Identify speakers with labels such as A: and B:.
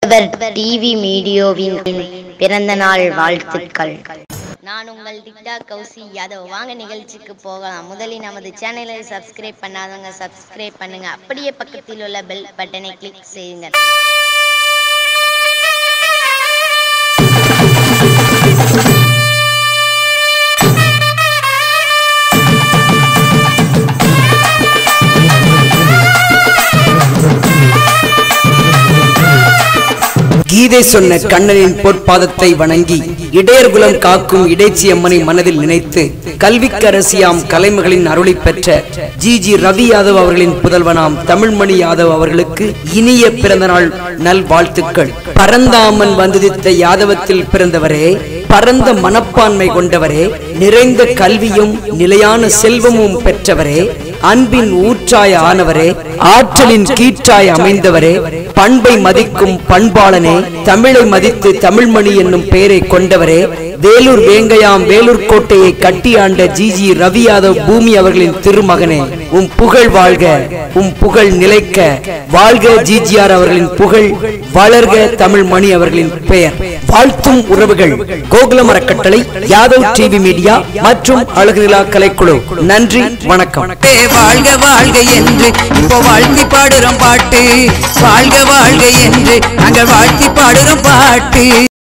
A: அவர் TV மீடியோவின் பிறந்த நாள் வாழ்த்துக்கள்
B: நான் உங்கள் திக்டா கௌசி யாதவ் வாங்க நிகழ்ச்சிக்கு போகலாம் முதலில் நமது சேனலை சப்ஸ்கிரைப் பண்ணாதவங்க சப்ஸ்கிரைப் பண்ணுங்க அப்படியே பக்கத்தில் உள்ள பெல் பட்டனை கிளிக் செய்யுங்க
C: கீதை சொன்ன கண்ணனின் பொற்பாதத்தை வணங்கி இடையர்குலம் காக்கும் இடைச்சி அம்மனை மனதில் நினைத்து கல்விக்கரசியாம் கலைமகளின் அருளை பெற்ற ஜி ஜி ரவி யாதவ் அவர்களின் புதல்வனாம் தமிழ்மணி யாதவ் அவர்களுக்கு இனிய பிறந்தநாள் நல்வாழ்த்துக்கள் பரந்தாமன் வந்துதித்த யாதவத்தில் பிறந்தவரே பரந்த மனப்பான்மை கொண்டவரே நிறைந்த கல்வியும் நிலையான செல்வமும் பெற்றவரே அன்பின் ஊற்றாய் ஆனவரே ஆற்றலின் கீற்றாய் அமைந்தவரே பண்பை மதிக்கும் பண்பாளனே தமிழை மதித்து தமிழ்மணி என்னும் பெயரை கொண்டவரே வேலூர் வேங்கையாம் வேலூர் கோட்டையை கட்டியாண்ட ஜி ஜி ரவி யாதவ் பூமி அவர்களின் திருமகனே உம் புகழ் வாழ்க உம் புகழ் நிலைக்க வாழ்க ஜிஜிஆர் அவர்களின் புகழ் வளர்க தமிழ்மணி அவர்களின் பெயர் வாழ்த்தும் உறவுகள் கோகுலம் அறக்கட்டளை யாதவ் டிவி மீடியா மற்றும் அழகு நிலா கலைக்குழு நன்றி வணக்கம்
D: பாட்டே வாழ்க வாழ்க என்று இப்போ வாழ்த்தி பாடுறோம் பாட்டு வாழ்க வாழ்க என்று நாங்கள் வாழ்த்தி பாடுறோம் பாட்டு